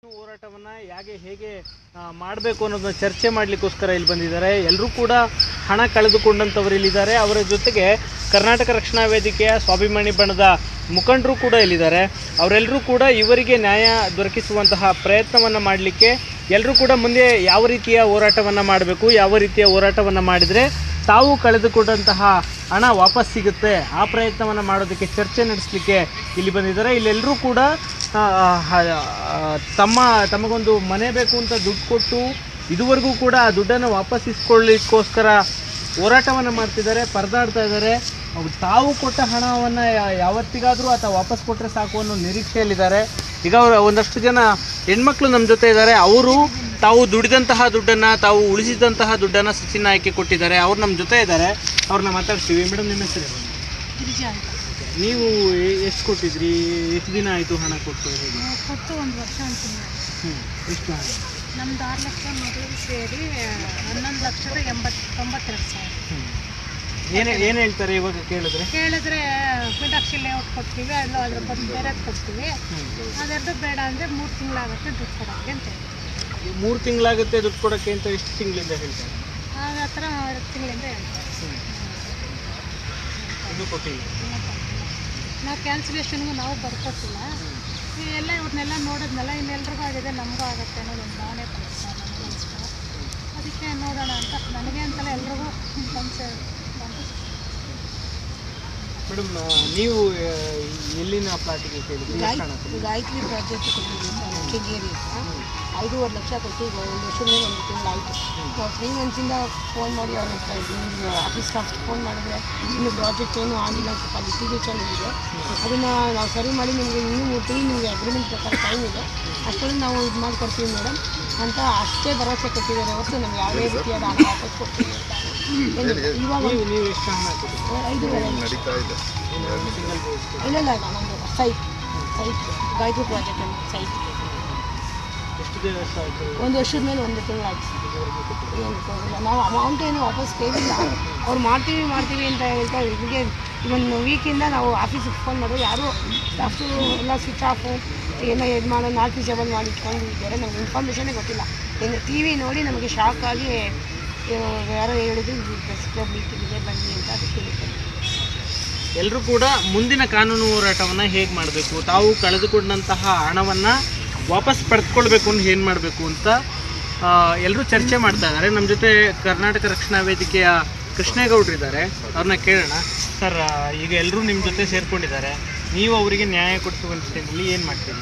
ಹೋರಾಟವನ್ನ ಹೇಗೆ ಹೇಗೆ ಮಾಡಬೇಕು ಅನ್ನೋದನ್ನ ಚರ್ಚೆ ಮಾಡಲಿಕ್ಕೋಸ್ಕರ ಇಲ್ಲಿ ಬಂದಿದ್ದಾರೆ ಎಲ್ಲರೂ ಕೂಡ ಹಣ ಕಳೆದುಕೊಂಡಂಥವ್ರು ಇಲ್ಲಿದ್ದಾರೆ ಅವರ ಜೊತೆಗೆ ಕರ್ನಾಟಕ ರಕ್ಷಣಾ ವೇದಿಕೆಯ ಸ್ವಾಭಿಮಾನಿ ಬಣದ ಮುಖಂಡರು ಕೂಡ ಇಲ್ಲಿದ್ದಾರೆ ಅವರೆಲ್ಲರೂ ಕೂಡ ಇವರಿಗೆ ನ್ಯಾಯ ದೊರಕಿಸುವಂತಹ ಪ್ರಯತ್ನವನ್ನು ಮಾಡಲಿಕ್ಕೆ ಎಲ್ಲರೂ ಕೂಡ ಮುಂದೆ ಯಾವ ರೀತಿಯ ಹೋರಾಟವನ್ನು ಮಾಡಬೇಕು ಯಾವ ರೀತಿಯ ಹೋರಾಟವನ್ನು ಮಾಡಿದರೆ ತಾವು ಕಳೆದುಕೊಂಡಂತಹ ಹಣ ವಾಪಸ್ ಸಿಗುತ್ತೆ ಆ ಪ್ರಯತ್ನವನ್ನು ಮಾಡೋದಕ್ಕೆ ಚರ್ಚೆ ನಡೆಸಲಿಕ್ಕೆ ಇಲ್ಲಿ ಬಂದಿದ್ದಾರೆ ಇಲ್ಲೆಲ್ಲರೂ ಕೂಡ ಆ, ಆ, ಆ, ತಮ್ಮ ತಮಗೊಂದು ಮನೆ ಬೇಕು ಅಂತ ದುಡ್ಡು ಕೊಟ್ಟು ಇದುವರೆಗೂ ಕೂಡ ಆ ದುಡ್ಡನ್ನು ವಾಪಸ್ ಇಸ್ಕೊಳ್ಳಿಕ್ಕೋಸ್ಕರ ಹೋರಾಟವನ್ನು ಮಾಡ್ತಿದ್ದಾರೆ ಪರದಾಡ್ತಾ ಇದ್ದಾರೆ ಅವ್ರು ತಾವು ಕೊಟ್ಟ ಹಣವನ್ನು ಯಾವತ್ತಿಗಾದರೂ ಅಥವಾ ವಾಪಸ್ ಕೊಟ್ಟರೆ ಸಾಕು ಅನ್ನೋ ನಿರೀಕ್ಷೆಯಲ್ಲಿದ್ದಾರೆ ಈಗ ಅವರು ಒಂದಷ್ಟು ಜನ ಹೆಣ್ಮಕ್ಳು ನಮ್ಮ ಜೊತೆ ಇದ್ದಾರೆ ಅವರು ತಾವು ದುಡಿದಂತಹ ದುಡ್ಡನ್ನು ತಾವು ಉಳಿಸಿದಂತಹ ದುಡ್ಡನ್ನು ಸಚಿನ್ ನಾಯ್ಕೆ ಕೊಟ್ಟಿದ್ದಾರೆ ಅವ್ರು ನಮ್ಮ ಜೊತೆ ಇದ್ದಾರೆ ಅವ್ರನ್ನ ಮಾತಾಡ್ತೀವಿ ಮೇಡಮ್ ನಿಮ್ಮ ಹೆಸರು ಏನು? ಗಿರಿಜಾ ಅಂತ ನೀವು ಎಷ್ಟು ಕೊಟ್ಟಿದ್ರಿ ಎಷ್ಟು ದಿನ ಆಯಿತು ಹಣ ಕೊಟ್ಟು ಹೇಗೆ ನಾವು ಕೊಟ್ಟು ಒಂದು ವರ್ಷ ಅಂತೀನಿ ಹ್ಞೂ ಎಷ್ಟು ಹಣ ನಮ್ದು ಆರು ಲಕ್ಷ ಮೊದಲು ಸೇರಿ ಹನ್ನೊಂದು ಲಕ್ಷದ ಎಂಬತ್ತು ತೊಂಬತ್ತೆರಡು ಸಾವಿರ ಹ್ಞೂ ಏನೇ ಏನು ಹೇಳ್ತಾರೆ ಇವಾಗ ಕೇಳಿದ್ರೆ ಕೇಳಿದ್ರೆ ಮೀನಾಕ್ಷಿ ಲೇಔಟ್ ಕೊಡ್ತೀವಿ ಅಲ್ಲ ಅದ್ರ ಬಂದು ಬೇರೆದು ಕೊಡ್ತೀವಿ ಅದೆರಡು ಬೇಡ ಅಂದರೆ ಮೂರು ತಿಂಗಳಾಗುತ್ತೆ ದುಡ್ಡು ಕೊಡೋಕ್ಕೆ ಅಂತ ಹೇಳಿ ಮೂರು ತಿಂಗಳಾಗುತ್ತೆ ದುಡ್ಡು ಕೊಡೋಕ್ಕೆ ಅಂತ ಎಷ್ಟು ತಿಂಗಳಿಂದ ಹೇಳ್ತಾರೆ ಆಗ ಹತ್ರ ಎರಡು ತಿಂಗಳಿಂದ ಹೇಳ್ತಾರೆ ಇದು ಕೊಟ್ಟಿಲ್ಲ ನಾವು ಕ್ಯಾನ್ಸಲೇಷನ್ಗೂ ನಾವು ಬರ್ಕೊಟ್ಟಿಲ್ಲ ಈ ಎಲ್ಲ ಇವ್ರನ್ನೆಲ್ಲ ನೋಡಿದ್ನಲ್ಲ ಇನ್ನೆಲ್ರಿಗೂ ಆಗಿದೆ ನಮಗೂ ಆಗುತ್ತೆ ಅನ್ನೋದು ಒಂದು ಭಾವನೆ ಬಂತು ಸರ್ ನನಗೆ ಅನಿಸ್ತು ಅದಕ್ಕೆ ನೋಡೋಣ ಅಂತ ನನಗೆ ಅಂತಲೇ ಎಲ್ರಿಗೂ ಬಂತು ಬಂತು ಮೇಡಮ್ ನೀವು ಆ, ಎಲ್ಲಿನ ಪ್ಲಾಟಿಗೆ ಕೇಳಿದ್ರಿ ಎಷ್ಟು ಹಣ ಕೊಟ್ಟಿದ್ರಿ? ಗಾಯತ್ರಿ ಪ್ರಾಜೆಕ್ಟ್ ಕೊಟ್ಟಿದ್ದೀವಿ ಕೆಂಗೇರಿ ಐದೂವರೆ ಲಕ್ಷ ಕೊಟ್ಟು ಈಗ ಒಂದು ವರ್ಷದ ಮೇಲೆ ಒಂದು ತಿಂಗಳಾಯಿತು ನಾವು ತ್ರೀ ಮಂತ್ಸಿಂದ ಫೋನ್ ಮಾಡಿ ಅವ್ರ ಹತ್ರ ಇದ್ದೀನಿ ಆಫೀಸ್ ಸ್ಟಾಫ್ ಫೋನ್ ಮಾಡಿದ್ರೆ ಇನ್ನು ಪ್ರಾಜೆಕ್ಟ್ ಏನು ಆಗಿಲ್ಲ ಸ್ವಲ್ಪ ಲಿಟಿಗೇಷನ್ ಇದೆ ಅದನ್ನು ನಾವು ಸರಿ ಮಾಡಿ ನಿಮಗೆ ಇನ್ನೂ ಮೂರು ತಿಂಗಳು ನಿಮಗೆ ಅಗ್ರಿಮೆಂಟ್ ಪ್ರಕಾರ ಟೈಮ್ ಇದೆ ಅಷ್ಟರಲ್ಲಿ ನಾವು ಇದು ಮಾಡಿಕೊಡ್ತೀವಿ ಮೇಡಮ್ ಅಂತ ಅಷ್ಟೇ ಭರವಸೆ ಕೊಟ್ಟಿದ್ದಾರೆ ಹೊರತು ನಮ್ಗೆ ಯಾವುದೇ ರೀತಿಯಾದ ಹಣ ವಾಪಸ್ ಕೊಡ್ತೀವಿ ಅಂತ ಏನಿಲ್ಲ. ಇವಾಗ ನೀವು ನೀವು ಎಷ್ಟು ಹಣ ಕೊಟ್ಟಿದ್ರಿ ಐದೂವರೆ ನಡೀತಾ ಇದೆ ಸಿಂಗಲ್ ಇಲ್ಲ ಇಲ್ಲ ಇಲ್ಲ ನಮ್ಮದು ಸೈಟ್ ಸೈಟ್ ಗಾಯತ್ರಿ ಪ್ರಾಜೆಕ್ಟ್ ನಮ್ಮ ಸೈಟ್ ಎಷ್ಟು ದಿವಸ ಆಯಿತು ಒಂದು ವರ್ಷದ ಮೇಲೆ ಒಂದು ತಿಂಗಳಾಯ್ತು ಏನು ಕೊಡಲಿಲ್ಲ ನಾವು ಅಮೌಂಟ್ ಏನು ವಾಪಸ್ ಕೇಳಿಲ್ಲ ಅವ್ರು ಮಾಡ್ತೀವಿ ಮಾಡ್ತೀವಿ ಅಂತ ಹೇಳ್ತಾ ಇಲ್ಲಿಗೆ ಒಂದು ವೀಕಿಂದ ನಾವು ಆಫೀಸಿಗೆ ಫೋನ್ ಮಾಡಿದ್ರೆ ಯಾರು ಸ್ಟಾಫು ಎಲ್ಲ ಸ್ವಿಚ್ ಆಫು ಏನೋ ಇದು ಮಾಡೋ ನಾಲ್ಕು ಸೆವೆನ್ ಮಾಡಿ ಇಟ್ಕೊಂಡು ಇದ್ದಾರೆ ನಮ್ಗೆ ಇನ್ಫಾರ್ಮೇಷನೇ ಗೊತ್ತಿಲ್ಲ ಇನ್ನು ಟಿ ವಿ ನೋಡಿ ನಮಗೆ ಶಾಕ್ ಆಗಿ ಆ, ಯಾರೋ ಹೇಳಿದ್ರು ಪ್ರೆಸ್ ಕ್ಲಬ್ ಮೀಟಿಂಗ್ ಇದೆ ಬನ್ನಿ ಅಂತ ಅದಕ್ಕೆ ಹೇಳಿದ್ದಾರೆ ಎಲ್ಲರೂ ಕೂಡ ಮುಂದಿನ ಕಾನೂನು ಹೋರಾಟವನ್ನು ಹೇಗೆ ಮಾಡಬೇಕು ತಾವು ಕಳೆದುಕೊಂಡಂತಹ ಹಣವನ್ನು ವಾಪಸ್ ಪಡೆದುಕೊಳ್ಬೇಕು ಅಂತ ಏನು ಮಾಡಬೇಕು ಅಂತ ಎಲ್ಲರೂ ಚರ್ಚೆ ಮಾಡ್ತಾ ಇದ್ದಾರೆ ನಮ್ಮ ಜೊತೆ ಕರ್ನಾಟಕ ರಕ್ಷಣಾ ವೇದಿಕೆಯ ಕೃಷ್ಣೇಗೌಡರು ಇದ್ದಾರೆ ಅವ್ರನ್ನ ಕೇಳೋಣ ಸರ್ ಆ, ಈಗ ಎಲ್ಲರೂ ನಿಮ್ಮ ಜೊತೆ ಸೇರ್ಕೊಂಡಿದ್ದಾರೆ ನೀವು ಅವರಿಗೆ ನ್ಯಾಯ ಕೊಡಿಸುವ ನಿಟ್ಟಿನಲ್ಲಿ ಏನು ಮಾಡ್ತೀರಿ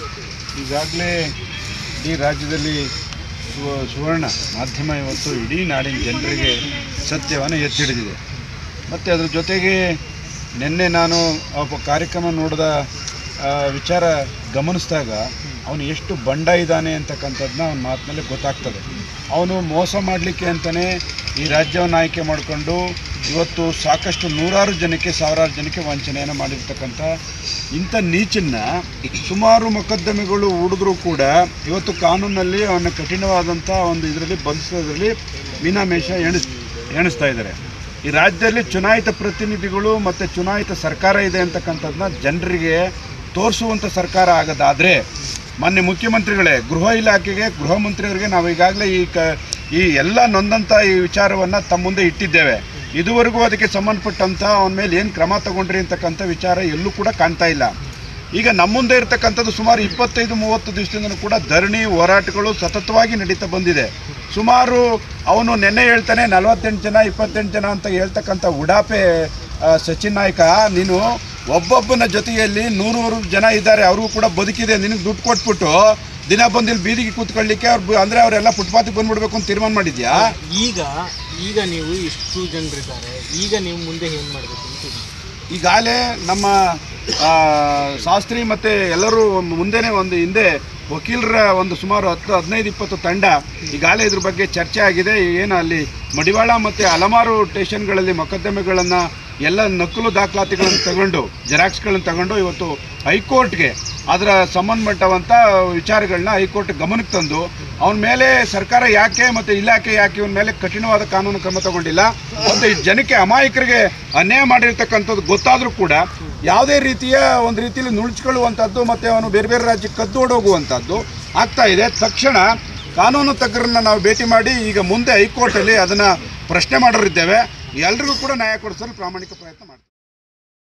ಈಗಾಗಲೇ ಇಡೀ ರಾಜ್ಯದಲ್ಲಿ ಸುವ- ಸುವರ್ಣ ಮಾಧ್ಯಮ ಇವತ್ತು ಇಡೀ ನಾಡಿನ ಜನರಿಗೆ ಸತ್ಯವನ್ನು ಎತ್ತಿಡಿದಿದೆ ಮತ್ತು ಅದ್ರ ಜೊತೆಗೆ ನಿನ್ನೆ ನಾನು ಒಬ್ಬ ಕಾರ್ಯಕ್ರಮ ನೋಡಿದ ಆ, ವಿಚಾರ ಗಮನಿಸಿದಾಗ ಅವನು ಎಷ್ಟು ಬಂಡ ಇದ್ದಾನೆ ಅಂತಕ್ಕಂಥದ್ದನ್ನ ಅವನ ಮಾತಿನಲ್ಲಿ ಗೊತ್ತಾಗ್ತದೆ ಅವನು ಮೋಸ ಮಾಡಲಿಕ್ಕೆ ಅಂತಲೇ ಈ ರಾಜ್ಯವನ್ನು ಆಯ್ಕೆ ಮಾಡಿಕೊಂಡು ಇವತ್ತು ಸಾಕಷ್ಟು ನೂರಾರು ಜನಕ್ಕೆ ಸಾವಿರಾರು ಜನಕ್ಕೆ ವಂಚನೆಯನ್ನು ಮಾಡಿರ್ತಕ್ಕಂಥ ಇಂಥ ನೀಚನ್ನ ಸುಮಾರು ಮೊಕದ್ದಮೆಗಳು ಹೂಡಿದ್ರೂ ಕೂಡ ಇವತ್ತು ಕಾನೂನಲ್ಲಿ ಅವನ್ನ ಕಠಿಣವಾದಂಥ ಒಂದು ಇದರಲ್ಲಿ ಬಂಧಿಸೋದ್ರಲ್ಲಿ ಮೀನಾಮೇಷ ಎಣಿಸ್ ಎಣಿಸ್ತಾ ಇದ್ದಾರೆ ಈ ರಾಜ್ಯದಲ್ಲಿ ಚುನಾಯಿತ ಪ್ರತಿನಿಧಿಗಳು ಮತ್ತು ಚುನಾಯಿತ ಸರ್ಕಾರ ಇದೆ ಅಂತಕ್ಕಂಥದ್ದನ್ನ ಜನರಿಗೆ ತೋರಿಸುವಂಥ ಸರ್ಕಾರ ಆಗೋದಾದರೆ ಮಾನ್ಯ ಮುಖ್ಯಮಂತ್ರಿಗಳೇ ಗೃಹ ಇಲಾಖೆಗೆ ಗೃಹ ಮಂತ್ರಿಯವರಿಗೆ ನಾವು ಈಗಾಗಲೇ ಈ ಕ ಈ ಎಲ್ಲ ನೊಂದಂಥ ಈ ವಿಚಾರವನ್ನು ತಮ್ಮ ಮುಂದೆ ಇಟ್ಟಿದ್ದೇವೆ ಇದುವರೆಗೂ ಅದಕ್ಕೆ ಸಂಬಂಧಪಟ್ಟಂಥ ಅವನ ಮೇಲೆ ಏನು ಕ್ರಮ ತಗೊಂಡ್ರಿ ಅಂತಕ್ಕಂಥ ವಿಚಾರ ಎಲ್ಲೂ ಕೂಡ ಕಾಣ್ತಾ ಇಲ್ಲ ಈಗ ನಮ್ಮ ಮುಂದೆ ಇರತಕ್ಕಂಥದ್ದು ಸುಮಾರು ಇಪ್ಪತ್ತೈದು ಮೂವತ್ತು ದಿವಸದಿಂದ ಕೂಡ ಧರಣಿ ಹೋರಾಟಗಳು ಸತತವಾಗಿ ನಡೀತಾ ಬಂದಿದೆ ಸುಮಾರು ಅವನು ನೆನ್ನೆ ಹೇಳ್ತಾನೆ ನಲವತ್ತೆಂಟು ಜನ ಇಪ್ಪತ್ತೆಂಟು ಜನ ಅಂತ ಹೇಳ್ತಕ್ಕಂಥ ಉಡಾಪೆ ಆ, ಸಚಿನ್ ನಾಯ್ಕ ನೀನು ಒಬ್ಬೊಬ್ಬನ ಜೊತೆಯಲ್ಲಿ ನೂರು ಜನ ಇದ್ದಾರೆ ಅವ್ರಿಗೂ ಕೂಡ ಬದುಕಿದೆ ನಿನಗೆ ದುಡ್ಡು ಕೊಟ್ಬಿಟ್ಟು ದಿನ ಬಂದು ಇಲ್ಲಿ ಬೀದಿಗೆ ಕೂತ್ಕೊಳ್ಳಿಕ್ಕೆ ಅವ್ರು ಅಂದರೆ ಅವರೆಲ್ಲ ಫುಟ್ಪಾತಿಗೆ ಬಂದ್ಬಿಡ್ಬೇಕು ಅಂತ ತೀರ್ಮಾನ ಮಾಡಿದ್ಯಾ ಈಗ ಈಗ ನೀವು ಇಷ್ಟು ಜನರಿದ್ದಾರೆ ಈಗ ನೀವು ಮುಂದೆ ಏನು ಮಾಡಬೇಕು ಅಂತ ಈಗಾಗಲೇ ನಮ್ಮ ಆ, ಶಾಸ್ತ್ರಿ ಮತ್ತು ಎಲ್ಲರೂ ಮುಂದೆನೇ ಒಂದು ಹಿಂದೆ ವಕೀಲರ ಒಂದು ಸುಮಾರು ಹತ್ತು ಹದಿನೈದು ಇಪ್ಪತ್ತು ತಂಡ ಈಗಾಗಲೇ ಇದ್ರ ಬಗ್ಗೆ ಚರ್ಚೆ ಆಗಿದೆ ಏನು ಅಲ್ಲಿ ಮಡಿವಾಳ ಮತ್ತು ಹಲವಾರು ಸ್ಟೇಷನ್ಗಳಲ್ಲಿ ಮೊಕದ್ದಮೆಗಳನ್ನು ಎಲ್ಲ ನಕಲು ದಾಖಲಾತಿಗಳನ್ನು ತಗೊಂಡು ಜೆರಾಕ್ಸ್ಗಳನ್ನು ತಗೊಂಡು ಇವತ್ತು ಹೈಕೋರ್ಟ್ಗೆ ಅದರ ಸಂಬಂಧಪಟ್ಟವಂಥ ವಿಚಾರಗಳನ್ನ ಹೈಕೋರ್ಟ್ ಗಮನಕ್ಕೆ ತಂದು ಅವನ ಮೇಲೆ ಸರ್ಕಾರ ಯಾಕೆ ಮತ್ತು ಇಲಾಖೆ ಯಾಕೆ ಇವನ ಮೇಲೆ ಕಠಿಣವಾದ ಕಾನೂನು ಕ್ರಮ ತಗೊಂಡಿಲ್ಲ ಮತ್ತು ಈ ಜನಕ್ಕೆ ಅಮಾಯಕರಿಗೆ ಅನ್ಯಾಯ ಮಾಡಿರ್ತಕ್ಕಂಥದ್ದು ಗೊತ್ತಾದರೂ ಕೂಡ ಯಾವುದೇ ರೀತಿಯ ಒಂದು ರೀತಿಯಲ್ಲಿ ನುಳ್ಚ್ಕೊಳ್ಳುವಂಥದ್ದು ಮತ್ತು ಅವನು ಬೇರೆ ಬೇರೆ ರಾಜ್ಯಕ್ಕೆ ಕದ್ದು ಓಡೋಗುವಂಥದ್ದು ಆಗ್ತಾ ಇದೆ ತಕ್ಷಣ ಕಾನೂನು ತಜ್ಞರನ್ನ ನಾವು ಭೇಟಿ ಮಾಡಿ ಈಗ ಮುಂದೆ ಹೈಕೋರ್ಟಲ್ಲಿ ಅದನ್ನು ಪ್ರಶ್ನೆ ಮಾಡೋರಿದ್ದೇವೆ ಎಲ್ರಿಗೂ ಕೂಡ ನ್ಯಾಯ ಕೊಡಿಸಲು ಪ್ರಾಮಾಣಿಕ ಪ್ರಯತ್ನ ಮಾಡ್ತೀವಿ